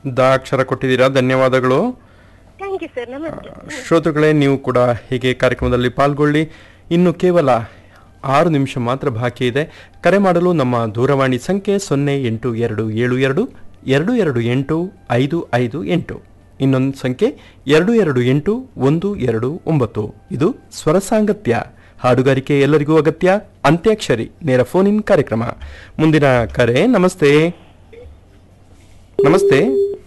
the ಅಕ್ಷರ ಕೊಟ್ಟಿದ್ದೀರಾ ಧನ್ಯವಾದಗಳು thank you sir ನಮಸ್ತೆ ಶ್ರೋತೃಗಳೇ ನೀವು ಕೂಡ ಹೀಗೆ ಕಾರ್ಯಕ್ರಮದಲ್ಲಿ ಪಾಲ್ಗೊಳ್ಳಿ ಇನ್ನು ಕೇವಲ ಆರು ನಿಮಿಷ ಮಾತ್ರ ಬಾಕಿ ಇದೆ ಕರೆ ಮಾಡಲು ನಮ್ಮ ದೂರವಾಣಿ ಸಂಖ್ಯೆ ಸೊನ್ನೆ ಎಂಟು ಎರಡು ಏಳು ಎರಡು ಎರಡು ಎರಡು ಎಂಟು ಐದು ಐದು ಎಂಟು ಇನ್ನೊಂದು ಸಂಖ್ಯೆ ಎರಡು ಎರಡು ಎಂಟು ಒಂದು ಎರಡು ಒಂಬತ್ತು ಇದು ಸ್ವರ ಸಾಂಗತ್ಯ ಹಾಡುಗಾರಿಕೆ ಎಲ್ಲರಿಗೂ ಅಗತ್ಯ ಅಂತ್ಯಾಕ್ಷರಿ ನೇರ ಫೋನ್ ಇನ್ ಕಾರ್ಯಕ್ರಮ ಮುಂದಿನ ಕರೆ ನಮಸ್ತೆ ನಮಸ್ತೆ